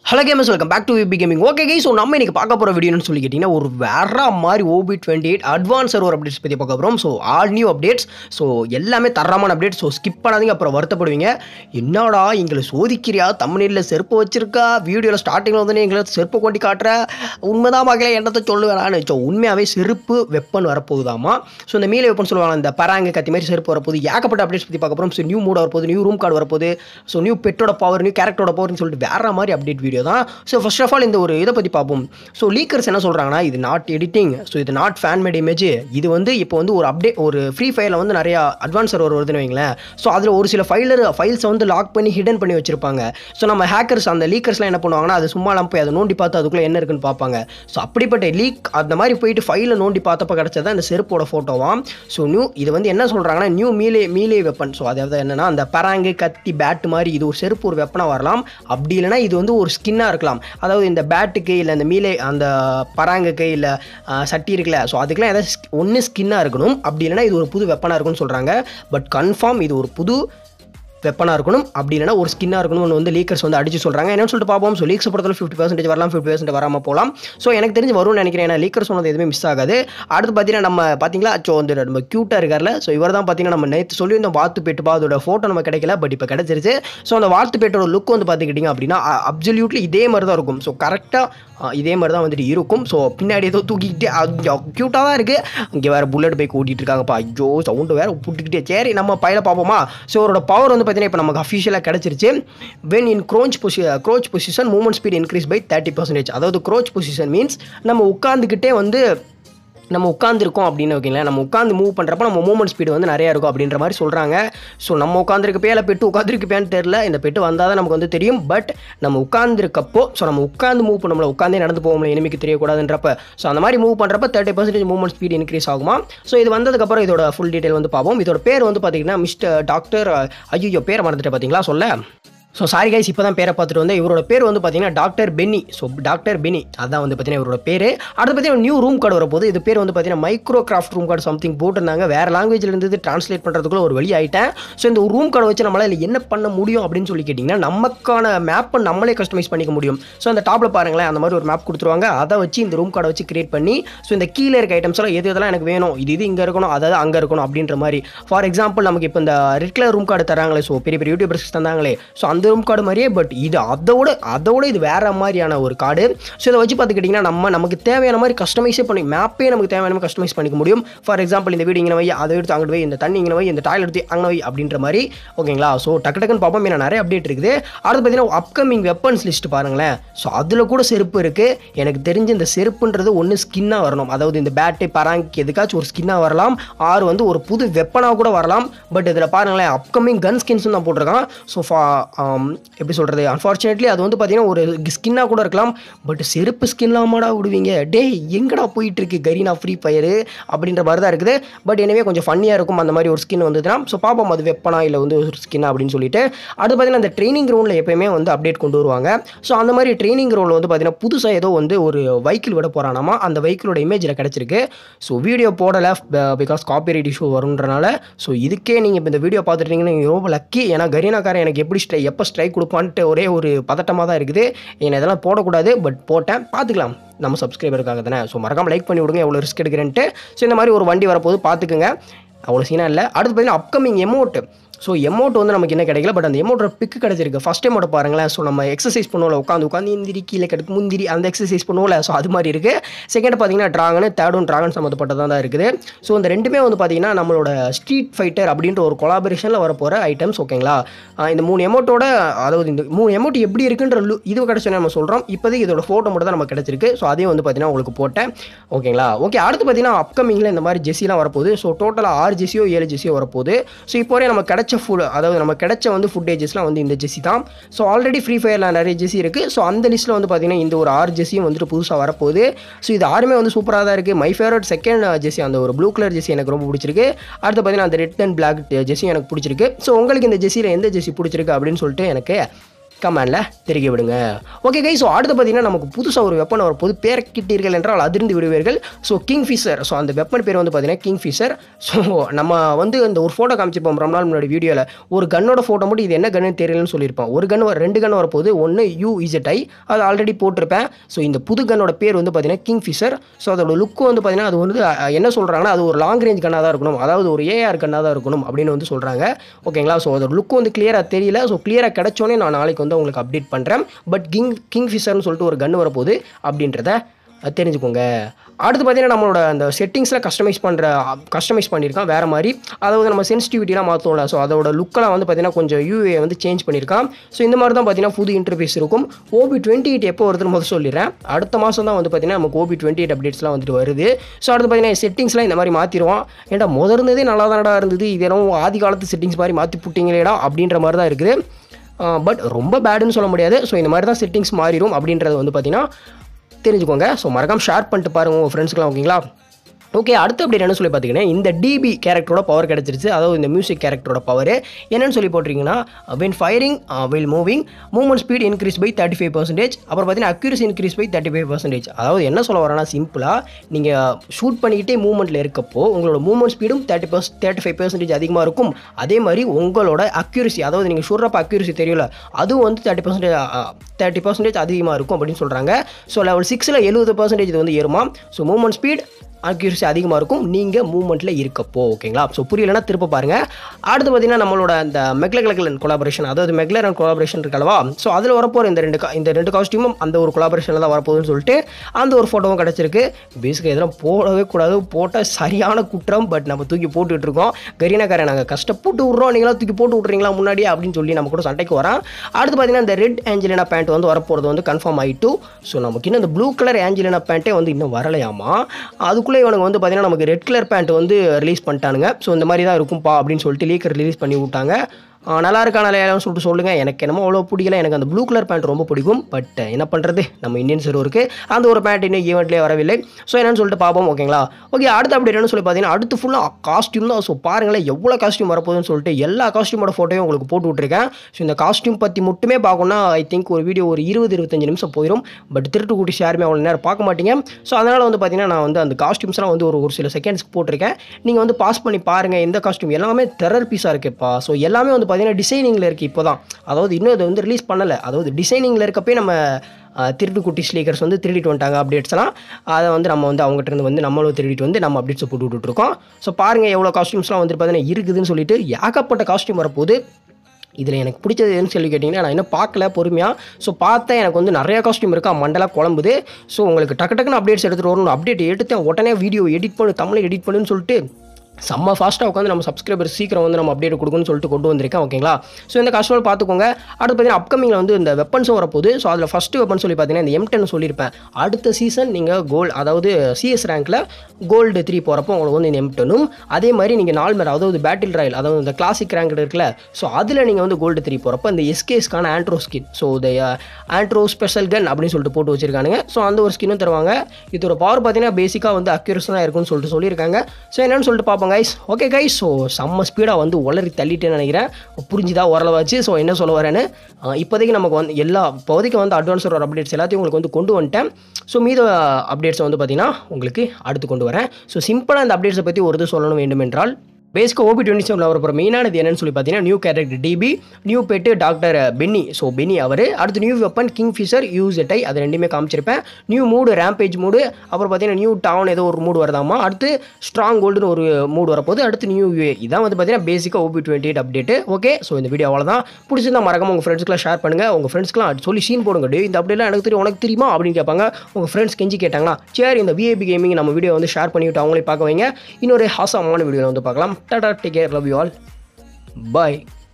hello gamers welcome back to VB gaming okay guys so நம்ம இன்னைக்கு பார்க்க போகிற வீடியோன்னு சொல்லி கேட்டிங்கன்னா ஒரு வேற மாதிரி OB twenty eight advance server updates பற்றி பார்க்க போகிறோம் so all new updates so எல்லாமே தரமான அப்டேட் ஸோ ஸ்கிப் பண்ணாதீங்க அப்புறம் வருத்தப்படுவீங்க என்னடா எங்களை சோதிக்கிறியா தமிழில் செருப்பு வச்சிருக்கா வீடியோவில் ஸ்டார்டிங்கில் வந்து எங்களை செருப்பு கொண்டு காட்டுற உண்மைதான் பார்க்கல என்னத்தை சொல்லுவேன் ஸோ உண்மையாகவே செருப்பு வெப்பன் வரப்போகுதாமா ஸோ இந்த மீல வெப்பன் சொல்லுவாங்க இந்த பராங்க கத்தி மாதிரி செருப்பு வரப்போகுது ஏகப்பட்ட அப்டேட்ஸ் பற்றி பார்க்க போகிறோம் ஸோ நியூ மூட் வரப்போகுது நியூ ரூம் கார்டு வரப்போகுது ஸோ நியூ பெட்டோட பவர் நியூ கேரக்டரோட பவர்னு சொல்லிட்டு வேற மாதிரி அப்டேட் வீடியோ தான் ஸோ ஃபர்ஸ்ட் ஆஃப் ஆல் இந்த ஒரு இதை பற்றி பார்ப்போம் ஸோ லீக்கர்ஸ் என்ன சொல்கிறாங்கன்னா இது நாட் எடிட்டிங் ஸோ இது நாட் ஃபேன் மேட் இமேஜ் இது வந்து இப்போ வந்து ஒரு அப்டேட் ஒரு ஃப்ரீ ஃபயரில் வந்து நிறையா அட்வான்ஸ் சர்வர் வருதுன்னு வைங்களேன் ஸோ அதில் ஒரு சில ஃபைலர் ஃபைல்ஸை வந்து லாக் பண்ணி ஹிடன் பண்ணி வச்சிருப்பாங்க ஸோ நம்ம ஹேக்கர்ஸ் அந்த லீக்கர்ஸ்லாம் என்ன பண்ணுவாங்கன்னா அது சும்மா போய் அதை நோண்டி பார்த்து அதுக்குள்ளே என்ன இருக்குன்னு பார்ப்பாங்க ஸோ அப்படிப்பட்ட லீக் அந்த மாதிரி போயிட்டு ஃபைலில் நோண்டி பார்த்தப்ப கிடச்சது இந்த செருப்போட ஃபோட்டோவாம் ஸோ நியூ இது வந்து என்ன சொல்கிறாங்கன்னா new melee melee weapon so அதாவது என்னன்னா அந்த பராங்கு கத்தி பேட் மாதிரி இது ஒரு செருப்பு ஒரு வெப்பனாக வரலாம் அப்படி இல்லைன்னா இது வந்து ஒரு ஸ்கின்னாக இருக்கலாம் அதாவது இந்த பேட்டுக்கு இல்லை இந்த மீலே அந்த பராங்குக்கு இல்லை சட்டி இருக்குல்ல ஸோ அதுக்கெல்லாம் ஏதாவது ஒன்று ஸ்கின்னாக இருக்கணும் அப்படி இல்லைன்னா இது ஒரு புது வெப்பனாக இருக்கும்னு சொல்கிறாங்க பட் கன்ஃபார்ம் இது ஒரு புது வெப்பனாக இருக்கணும் அப்படி இல்லைனா ஒரு ஸ்கின்னாக இருக்கணும்னு வந்து லீக்கர்ஸ் வந்து அடிச்சு சொல்கிறாங்க என்னன்னு சொல்லிட்டு பார்ப்போம் ஸோ லீக்ஸ் பொறுத்தவரை ஃபிஃப்டி பர்சன்டேஜ் வரலாம் ஃபிஃப்டி பர்சன்ட் வராமல் போகலாம் ஸோ எனக்கு தெரிஞ்சு வரும்னு நினைக்கிறேன் ஏன்னா லீக்கர் சொன்னது எதுவுமே மிஸ் ஆகாது அடுத்து பார்த்தீங்கன்னா நம்ம பார்த்தீங்களா ஸோ வந்து நம்ம க்யூட்டாக இருக்கார்ல ஸோ இவர் தான் பார்த்தீங்கன்னா நம்ம நேற்று சொல்லியிருந்தோம் வாத்து பேட்டுப்பா அதோட ஃபோட்டோ நம்ம கிடைக்கல பட் இப்போ கிடச்சிருச்சு ஸோ அந்த வாத்து பேட்டோட லுக் வந்து பார்த்துக்கிட்டிங்க அப்படின்னா அப்சல்யூட்லி இதே மாதிரி தான் இருக்கும் ஸோ கரெக்டாக இதே மாதிரி தான் வந்துட்டு இருக்கும் ஸோ பின்னாடி ஏதோ தூக்கிக்கிட்டே க்யூட்டாக தான் இருக்குது இங்கே வேறு புல்லட் பைக் ஓட்டிகிட்டு இருக்காங்கப்பா ஐயோ சவுண்டு வேறு புட்டுக்கிட்டே சரி நம்ம பையில பார்ப்போமா ஸோ அவரோட பவர் வந்து பார்த்தீங்கன்னா இப்போ நமக்கு அஃபிஷியலாக கிடச்சிருச்சு வென் இன் க்ரோச் பொசி crouch position movement speed increase by thirty percentage அதாவது க்ரோச் பொசிஷன் மீன்ஸ் நம்ம உட்காந்துக்கிட்டே வந்து நம்ம உட்காந்துருக்கோம் அப்படின்னு வைக்கங்களேன் நம்ம உட்காந்து மூவ் பண்ணுறப்ப நம்ம மூவ்மெண்ட் ஸ்பீடு வந்து நிறையா இருக்கும் அப்படின்ற மாதிரி சொல்கிறாங்க ஸோ நம்ம உட்காந்துருக்கப்பே இல்லை பெட்டு உட்காந்துருக்கப்பேன்னு தெரில இந்த பெட்டு வந்தால் தான் நமக்கு வந்து தெரியும் பட் நம்ம உட்காந்துருக்கப்போ ஸோ நம்ம உட்காந்து மூவ் பண்ணோம்ல உட்காந்தே நடந்து போவோம்ல எனிமிக்கு தெரியக்கூடாதுன்றப்ப ஸோ அந்த மாதிரி மூவ் பண்ணுறப்ப thirty percentage movement speed increase ஆகுமா ஸோ இது வந்ததுக்கப்புறம் இதோட ஃபுல் டீட்டெயில் வந்து பார்ப்போம் இதோட பேர் வந்து பார்த்தீங்கன்னா மிஸ்டர் டாக்டர் ஐயோ பேரை மறந்துட்டு பார்த்தீங்களா சொல்ல ஸோ சாரி கைஸ் இப்போ தான் பேரை பார்த்துட்டு வந்தேன் இவரோட பேர் வந்து பார்த்தீங்கன்னா doctor Benny so doctor Benny அதான் வந்து பார்த்தீங்கன்னா இவரோட பேர் அடுத்து பார்த்தீங்கன்னா நியூ ரூம் கார்டு வரப்போது இது பேர் வந்து பார்த்தீங்கன்னா micro craft room card something போட்டிருந்தாங்க வேறு லாங்குவேஜில் இருந்து ட்ரான்ஸ்லேட் பண்ணுறதுக்குள்ள ஒரு வழி ஆகிட்டேன் ஸோ இந்த ரூம் கார்டை வச்சு நம்மளால் இதில் என்ன பண்ண முடியும் அப்படின்னு சொல்லி கேட்டிங்கன்னா நமக்கான மேப்பை நம்மளே கஸ்டமைஸ் பண்ணிக்க முடியும் ஸோ அந்த டாப்பில் பாருங்களேன் அந்த மாதிரி ஒரு மேப் கொடுத்துருவாங்க அதை வச்சு இந்த ரூம் கார்டை வச்சு கிரியேட் பண்ணி ஸோ இந்த கீழே இருக்க ஐட்டம்ஸ் எல்லாம் எது எதெல்லாம் எனக்கு வேணும் இது இது இங்கே இருக்கணும் அதாவது அங்கே இருக்கணும் அப்படின்ற மாதிரி ஃபார் எக்ஸாம்பிள் நமக்கு இப்போ இந்த ரெட் கலர் ரூம் கார்டு தராங்களே ஸோ பெரிய பெரிய யூடியூபர்ஸ் தந்தாங்களே ஸோ அந்த ரூம் கார்டு மாதிரியே பட் இது அதோட அதோட இது வேற மாதிரியான ஒரு கார்டு ஸோ இதை வச்சு பார்த்துக்கிட்டிங்கன்னா நம்ம நமக்கு தேவையான மாதிரி கஸ்டமைஸே பண்ணி மேப்பே நமக்கு தேவையான மாதிரி கஸ்டமைஸ் பண்ணிக்க முடியும் ஃபார் எக்ஸாம்பிள் இந்த வீடு இங்கே வை அதை எடுத்து அங்கிட்டு வை இந்த தண்ணி இங்கே வை இந்த டாய்லெட் எடுத்து அங்கே வை அப்படின்ற மாதிரி ஓகேங்களா ஸோ டக்கு டக்குன்னு பார்ப்போம் ஏன்னா நிறைய அப்டேட் இருக்குது அடுத்து பார்த்தீங்கன்னா அப்கமிங் வெப்பன்ஸ் லிஸ்ட் பாருங்களேன் ஸோ அதில் கூட செருப்பு இருக்குது எனக்கு தெரிஞ்சு இந்த செருப்புன்றது ஒன்று ஸ்கின்னாக வரணும் அதாவது இந்த பேட்டு பராங்கி எதுக்காச்சும் ஒரு ஸ்கின்னாக வரலாம் ஆறு வந்து ஒரு புது வெப்பனாக கூட வரலாம் பட் இதில் பாருங்களேன் அப்கமிங் கன் ஸ்கின்ஸ் தான் போட்டிருக்கான் ஸோ எப்படி சொல்கிறது சொல்கிறது அன்ஃபார்ச்சுனேட்லி அது வந்து பார்த்தீங்கன்னா ஒரு ஸ்கின்னாக கூட இருக்கலாம் பட் செருப்பு ஸ்கின்லாமாடா விடுவீங்க டே எங்கடா போயிட்டு இருக்கு கரீனா ஃப்ரீ ஃபயரு அப்படின்ற மாதிரி தான் இருக்குது பட் எனவே கொஞ்சம் ஃபன்னியாக இருக்கும் அந்த மாதிரி ஒரு ஸ்கின் வந்ததுன்னா ஸோ பார்ப்போம் அது வெப்பனா இல்லை வந்து ஒரு ஸ்கின்னா அப்படின்னு சொல்லிட்டு அது பார்த்தீங்கன்னா அந்த ட்ரைனிங் கிரவுண்டில் எப்பயுமே வந்து அப்டேட் கொண்டு வருவாங்க ஸோ அந்த மாதிரி ட்ரைனிங் கிரவுண்டில் வந்து பார்த்தீங்கன்னா புதுசாக ஏதோ வந்து ஒரு வெஹிக்கிள் விட போகிறானாமா அந்த வெஹிக்கிளோட இமேஜில் கிடச்சிருக்கு ஸோ வீடியோ போடலை பிகாஸ் காப்பிரைட் இஷ்யூ வரும்ன்றனால ஸோ இதுக்கே நீங்கள் இப்போ இந்த வீடியோ பார்த்துட்டீங்கன்னா நீங்கள் ரொம்ப லக்கி ஏன்னா கரீனாக்காரன் எனக்கு எப்படி ஸ்ட்ரை எப்போ ஸ்ட்ரைக் கொடுப்பான்ட்டு ஒரே ஒரு பதட்டமாக தான் இருக்குது என்னை இதெல்லாம் போடக்கூடாது பட் போட்டேன் பார்த்துக்கலாம் நம்ம சப்ஸ்கிரைபருக்காக தானே ஸோ மறக்காமல் லைக் பண்ணி விடுங்க எவ்வளோ ரிஸ்க் எடுக்கிறேன்ட்டு ஸோ இந்த மாதிரி ஒரு வண்டி வரப்போது பார்த்துக்குங்க அவ்வளோ சீனாக இல்லை அடுத்து பார்த்தீங்கன்னா அப்கமிங் எமௌண்ட் ஸோ எமௌண்ட் வந்து நமக்கு என்ன கிடைக்கல பட் அந்த எமௌண்ட்டோட பிக்கு கிடச்சிருக்கு ஃபஸ்ட் டைமோட பாருங்களேன் ஸோ நம்ம எக்ஸசைஸ் பண்ணுவோம்ல உட்காந்து உட்காந்து இந்திரி கீழே கிடக்கு முந்திரி அந்த எக்ஸசைஸ் பண்ணுவோம்ல ஸோ அது மாதிரி இருக்குது செகண்ட் பார்த்தீங்கன்னா ட்ராகன் தேர்டும் ட்ராகன் சம்மந்தப்பட்டதாக தான் இருக்குது ஸோ இந்த ரெண்டுமே வந்து பார்த்தீங்கன்னா நம்மளோட ஸ்ட்ரீட் ஃபைட்டர் அப்படின்ற ஒரு கொலாபரேஷனில் வரப்போகிற ஐட்டம்ஸ் ஓகேங்களா இந்த மூணு எமௌண்ட்டோட அதாவது இந்த மூணு எமௌண்ட் எப்படி இருக்குன்ற இது கிடச்சோன்னு நம்ம சொல்கிறோம் இப்போதைக்கு இதோட ஃபோட்டோ மட்டும் தான் நமக்கு கிடச்சிருக்கு ஸோ அதையும் வந்து பார்த்தீங்கன்னா உங்களுக்கு போட்டேன் ஓகேங்களா ஓகே அடுத்து பார்த்தீங்கன்னா அப்கமிங்கில் இந்த மாதிரி ஜெஸ்ஸிலாம் வரப்போகுது ஸோ டோட்டலாக ஆறு ஜெஸ்ஸியோ ஏழு ஜெஸ்ஸியோ வரப்போகுது ஸோ இப்போ நம்ம கிடைச்ச ஃபுல் அதாவது நம்ம கிடைச்ச வந்து ஃபுட்டேஜஸ்லாம் வந்து இந்த ஜெஸ்ஸி தான் ஸோ ஆல்ரெடி ஃப்ரீ ஃபயரில் நிறைய ஜெஸ்ஸி இருக்குது ஸோ அந்த லிஸ்ட்டில் வந்து பார்த்தீங்கன்னா இந்த ஒரு ஆறு ஜெஸ்ஸியும் வந்துட்டு புதுசாக வரப்போகுது ஸோ இது ஆறுமே வந்து சூப்பராக தான் இருக்குது மை ஃபேவரட் செகண்ட் ஜெஸ்ஸி அந்த ஒரு ப்ளூ கலர் ஜெஸ்ஸி எனக்கு ரொம்ப பிடிச்சிருக்கு அடுத்து பார்த்தீங்கன்னா அந்த ரெட் அண்ட் பிளாக் ஜெஸ்ஸி எனக்கு பிடிச்சிருக்கு ஸோ உங்களுக்கு இந்த ஜெஸ்ஸியில் எந்த ஜெஸ்ஸி பிடிச்சிருக்கு அப்படின்னு சொல்லிட்டு எனக்கு கமெண்டில் தெரிவிக்க விடுங்க ஓகே கை ஸோ அடுத்து பார்த்தீங்கன்னா நமக்கு புதுசாக ஒரு வெப்பன் வரப்போது பேர்க்கிட்டீர்கள் என்றால் அதிர்ந்து விடுவீர்கள் ஸோ கிங் ஃபிஷர் ஸோ அந்த வெப்பன் பேர் வந்து பார்த்தீங்கன்னா கிங் ஃபிஷர் ஸோ நம்ம வந்து இந்த ஒரு ஃபோட்டோ காமிச்சிருப்போம் ரொம்ப நாள் முன்னாடி வீடியோவில் ஒரு கன்னோட ஃபோட்டோ மட்டும் இது என்ன கன்னு தெரியலன்னு சொல்லியிருப்போம் ஒரு கன் ரெண்டு கன் வரப்போது ஒன்று யூ இசட் ஐ அது ஆல்ரெடி போட்டிருப்பேன் ஸோ இந்த புது கன்னோட பேர் வந்து பார்த்தீங்கன்னா கிங் ஃபிஷர் ஸோ அதோட லுக்கு வந்து பார்த்தீங்கன்னா அது வந்து அஹ், என்ன சொல்கிறாங்கன்னா அது ஒரு லாங் ரேஞ்ச் கன்னாக தான் இருக்கணும் அதாவது ஒரு ஏஆர் கன்னாக தான் இருக்கணும் அப்படின்னு வந்து சொல்கிறாங்க ஓகேங்களா ஸோ அதோட லுக்கு வந்து கிளியராக தெரியல ஸோ கிளியராக கிடச்சோன்னே நான் நாளைக்கு வந்து உங்களுக்கு அப்டேட் பண்ணுறேன் பட் கிங் கிங் ஃபிஷர்னு சொல்லிட்டு ஒரு கன் வரப்போகுது அப்படின்றத அஹ், தெரிஞ்சுக்கோங்க அடுத்து பார்த்தீங்கன்னா நம்மளோட அந்த செட்டிங்ஸில் கஸ்டமைஸ் பண்ணுற கஸ்டமைஸ் பண்ணியிருக்கான் வேறு மாதிரி அதாவது நம்ம சென்சிட்டிவிட்டிலாம் மாற்றோம்ல ஸோ அதோட லுக்கெல்லாம் வந்து பார்த்தீங்கன்னா கொஞ்சம் யூஏ வந்து சேஞ்ச் பண்ணியிருக்கான் ஸோ இந்த மாதிரி தான் பார்த்தீங்கன்னா புது இன்டர்ஃபேஸ் இருக்கும் ஓபி டுவெண்ட்டி எயிட் எப்போ வருதுன்னு முதல்ல சொல்லிடுறேன் அடுத்த மாதம் தான் வந்து பார்த்தீங்கன்னா நமக்கு ஓபி டுவெண்ட்டி எயிட் அப்டேட்ஸ்லாம் வந்துட்டு வருது ஸோ அடுத்து பார்த்தீங்கன்னா செட்டிங்ஸ்லாம் இந்த மாதிரி மாற்றிடுவான் ஏன்டா முதல் இருந்ததே நல்லா தானடா இருந்தது இது என்னவோ ஆதி காலத்து செட்டிங்ஸ் மாதிரி மாற்றி புட்டிங்களேடா அப்படின்ற மாதிரி தான் இருக்குது பட் ரொம்ப பேடுன்னு சொல்ல முடியாது ஸோ இந்த மாதிரி தான் செட்டிங்ஸ் மாறிடும் அப்படின்றது வந்து பார்த்தீங்கன்னா தெரிஞ்சுக்கோங்க ஸோ மறக்காம ஷேர் பண்ணிட்டு பாருங்க உங்கள் ஃப்ரெண்ட்ஸ்க்குலாம் ஓகேங்களா ஓகே அடுத்து அப்படி என்ன சொல்லி பார்த்தீங்கன்னா இந்த டிபி கேரக்டரோட பவர் கிடச்சிருச்சு அதாவது இந்த மியூசிக் கேரக்டரோட பவர் என்னன்னு சொல்லி போட்டிருக்கீங்கன்னா when firing will moving movement speed increase by thirty five percentage அப்புறம் பார்த்தீங்கன்னா accuracy increase by thirty five percentage அதாவது என்ன சொல்ல வரேன்னா சிம்பிளாக நீங்கள் ஷூட் பண்ணிக்கிட்டே மூவ்மெண்ட்டில் இருக்கப்போ உங்களோட மூவ்மெண்ட் ஸ்பீடும் தேர்ட்டி பர்ஸ் தேர்ட்டி ஃபைவ் பர்சன்டேஜ் அதிகமாக இருக்கும் அதே மாதிரி உங்களோட அக்யூரசி அதாவது நீங்கள் ஷூட்றப்ப அக்யூரசி தெரியல அதுவும் வந்து தேர்ட்டி பர்சன்டேஜ் தேர்ட்டி பர்சன்டேஜ் அதிகமாக இருக்கும் அப்படின்னு சொல்கிறாங்க ஸோ லெவல் சிக்ஸில் எழுபது பர்சன்டேஜ் இது வந்து ஏறுமா ஸோ மூவ்மெண்ட் ஸ்பீட் அக்யூரசி அதிகமாக இருக்கும் நீங்கள் மூவ்மெண்ட்டில் இருக்கப்போ ஓகேங்களா ஸோ புரியலன்னா திருப்ப பாருங்கள் அடுத்து பார்த்தீங்கன்னா நம்மளோட அந்த மெக்லகலகலன் கொலாபரேஷன் அதாவது மெக்லரன் கொலாபரேஷன் இருக்கலவா ஸோ அதில் வரப்போகிற இந்த ரெண்டு co- இந்த ரெண்டு காஸ்டியூமும் அந்த ஒரு கொலாபரேஷனில் தான் வரப்போகுதுன்னு சொல்லிட்டு அந்த ஒரு ஃபோட்டோவும் கிடச்சிருக்கு பேசிக்காக இதெல்லாம் போடவே கூடாது போட்டால் சரியான குற்றம் பட் நம்ம தூக்கி போட்டுக்கிட்டு இருக்கோம் கரீனாக்காரன் நாங்கள் கஷ்டப்பட்டு விட்றோம் நீங்களாம் தூக்கி போட்டு விட்றீங்களா முன்னாடியே அப்படின்னு சொல்லி நம்ம கூட சண்டைக்கு வரோம் அடுத்து பார்த்தீங்கன்னா இந்த ரெட் ஏஞ்சலினா பேண்ட் வந்து வரப்போகிறது வந்து கன்ஃபார்ம் ஆகிட்டு ஸோ நமக்கு இன்னும் இந்த ப்ளூ கலர் ஏஞ்சலினா பேண்ட்டே வந்து இன்னும் வரலையாமா அதுக்குள்ளே இவனுங்க வந்து பார்த்தீங்கன்னா நமக்கு ரெட் கலர் பேண்ட் வந்து ரிலீஸ் பண்ணிட்டானுங்க ஸோ இந்த மாதிரி தான் இருக்கும்பா அப்படின்னு சொல்லிட்டு லீக்கர் ரிலீஸ் பண்ணி விட்டாங்க ஆ, நல்லா இருக்கா நல்லா இல்லையான்னு சொல்லிட்டு சொல்லுங்கள் எனக்கு என்னமோ அவ்வளோ பிடிக்கல எனக்கு அந்த ப்ளூ கலர் பேண்ட் ரொம்ப பிடிக்கும் பட் என்ன பண்ணுறது நம்ம இந்தியன் சர்வருக்கு அந்த ஒரு பேண்ட் இன்னும் ஈவெண்ட்லேயே வரவில்லை ஸோ என்னன்னு சொல்லிட்டு பார்ப்போம் ஓகேங்களா ஓகே அடுத்து அப்படி என்னன்னு சொல்லி பார்த்தீங்கன்னா அடுத்து ஃபுல்லாக காஸ்டியூம் தான் ஸோ பாருங்களேன் எவ்வளோ காஸ்டியூம் வரப்போகுதுன்னு சொல்லிட்டு எல்லா காஸ்டியூமோட ஃபோட்டோயும் உங்களுக்கு போட்டு விட்ருக்கேன் ஸோ இந்த காஸ்டியூம் பற்றி மட்டுமே பார்க்கணும்னா ஐ திங்க் ஒரு வீடியோ ஒரு இருபது இருபத்தஞ்சு நிமிஷம் போயிடும் பட் திருட்டு கூட்டி யாருமே அவ்வளோ நேரம் பார்க்க மாட்டீங்க ஸோ அதனால் வந்து பார்த்தீங்கன்னா நான் வந்து அந்த காஸ்டியூம்ஸ்லாம் வந்து ஒரு ஒரு சில செகண்ட்ஸ்க்கு போட்டிருக்கேன் நீங்கள் வந்து பாஸ் பண்ணி பாருங்கள் எந்த காஸ்டியூம் எல்லாமே டெரர் பீஸாக இருக்குப்பா ஸோ எல்லாமே வந்து பார்த்தீங்கன்னா டிசைனிங்கில் இருக்குது இப்போ தான் அதாவது இன்னும் இது வந்து ரிலீஸ் பண்ணலை அதாவது டிசைனிங்கில் இருக்கப்பே நம்ம அஹ், திருட்டு குட்டி ஸ்லீக்கர்ஸ் வந்து திருடிட்டு வந்துட்டாங்க அப்டேட்ஸ்லாம் அதை வந்து நம்ம வந்து அவங்ககிட்ட இருந்து வந்து நம்மளும் திருடிட்டு வந்து நம்ம அப்டேட்ஸை போட்டு விட்டுட்ருக்கோம் ஸோ பாருங்கள் எவ்வளோ காஸ்டியூம்ஸ்லாம் வந்து பார்த்தீங்கன்னா இருக்குதுன்னு சொல்லிட்டு ஏகப்பட்ட காஸ்டியூம் வரப்போகுது இதில் எனக்கு பிடிச்சது எதுன்னு சொல்லி கேட்டிங்கன்னா நான் இன்னும் பார்க்கல பொறுமையாக ஸோ பார்த்தேன் எனக்கு வந்து நிறைய காஸ்டியூம் இருக்கா மண்டலாக குழம்புது ஸோ உங்களுக்கு டக்கு டக்குன்னு அப்டேட்ஸ் எடுத்துகிட்டு வரணும் அப்டேட் எடுத்தேன் உடனே வீடியோ எடிட் பண்ணு தமிழ் எடிட் பண்ணுன்னு சொல்லிட்டு செம்ம ஃபாஸ்ட்டாக உட்காந்து நம்ம சப்ஸ்கிரைபர் சீக்கிரம் வந்து நம்ம அப்டேட் கொடுக்கணும்னு சொல்லிட்டு கொண்டு வந்திருக்கேன் ஓகேங்களா ஸோ இந்த கஸ்டமர் பார்த்துக்கோங்க அடுத்து பார்த்தீங்கன்னா அப்கமிங்கில் வந்து இந்த வெப்பன்ஸும் வரப்போகுது ஸோ அதில் ஃபஸ்ட்டு வெப்பன் சொல்லி பார்த்தீங்கன்னா இந்த எம் டென் சொல்லியிருப்பேன் அடுத்த சீசன் நீங்கள் கோல்டு அதாவது சிஎஸ் ரேங்க்கில் கோல்டு த்ரீ போகிறப்போ உங்களுக்கு வந்து இந்த எம் டென்னும் அதே மாதிரி நீங்கள் நார்மல் அதாவது பேட்டில் ராயல் அதாவது இந்த கிளாசிக் ரேங்க் இருக்குல்ல ஸோ அதில் நீங்கள் வந்து கோல்டு த்ரீ போகிறப்போ இந்த எஸ்கேஸ்க்கான ஆண்ட்ரோ ஸ்கின் ஸோ இந்த ஆண்ட்ரோ ஸ்பெஷல் கன் அப்படின்னு சொல்லிட்டு போட்டு வச்சிருக்கானுங்க ஸோ அந்த ஒரு ஸ்கின்னும் தருவாங்க இதோட பவர் பார்த்தீங்கன்னா பேசிக்காக வந்து அக்யூரஸ் தான் இருக்கும்னு சொல்லிட்டு சொல்லியிருக்காங்க ஸோ என்னன்னு சொல்லிட்டு பார்ப்போம் கைஸ் ஓகே கைஸ் ஸோ செம்ம ஸ்பீடாக வந்து உளறி தள்ளிட்டேன்னு நினைக்கிறேன் புரிஞ்சுதா ஓரளவாச்சு ஸோ என்ன சொல்ல வரேன்னு அஹ் இப்போதைக்கு நமக்கு வந்து எல்லா இப்போதைக்கு வந்து அட்வான்ஸ் ஒரு அப்டேட்ஸ் எல்லாத்தையும் உங்களுக்கு வந்து கொண்டு வந்துட்டேன் ஸோ மீத அப்டேட்ஸை வந்து பார்த்தீங்கன்னா உங்களுக்கு அடுத்து கொண்டு வரேன் ஸோ சிம்பிளாக இந்த அப்டேட்ஸை பற்றி ஒரு இது சொல்லணும் வேண்டுமென்றால் பேசிக்காக ஓபி டுவெண்ட்டி செவனில் வரப்போகிற மெயினானது என்னன்னு சொல்லி பார்த்தீங்கன்னா new character DP new pet doctor Benny so Benny அவர் அடுத்து new weapon Kingfisher use எட்டை அது ரெண்டுமே காமிச்சிருப்பேன் நியூ மூடு ரேம்பேஜ் மூடு அப்புறம் பார்த்தீங்கன்னா நியூ டவுன் ஏதோ ஒரு மூடு வருதாமா அடுத்து ஸ்ட்ராங் கோல்டுன்னு ஒரு மூடு வரப்போகுது அடுத்து நியூ யூஏ இதான் வந்து பார்த்தீங்கன்னா பேசிக்காக OB twenty eight update okay so இந்த வீடியோ அவ்வளோதான் பிடிச்சிருந்தா மறக்காம உங்கள் ஃப்ரெண்ட்ஸ்க்குலாம் ஷேர் பண்ணுங்கள் உங்கள் ஃப்ரெண்ட்ஸ்க்குலாம் சொல்லி சீன் போடுங்க டே இந்த அப்டேட்லாம் எனக்கு தெரியும் உனக்கு தெரியுமா அப்படின்னு கேட்பாங்க உங்கள் ஃப்ரெண்ட்ஸ் கெஞ்சி கேட்டாங்களா சரி இந்த விஐபி கேமிங் நம்ம வீடியோ வந்து ஷேர் பண்ணிவிட்டு அவங்களே பார்க்க வைங்க இன்னொரு ஹாசமான வீடியோவில் வந்து பார்க்கலாம் டாடா take care love you all bye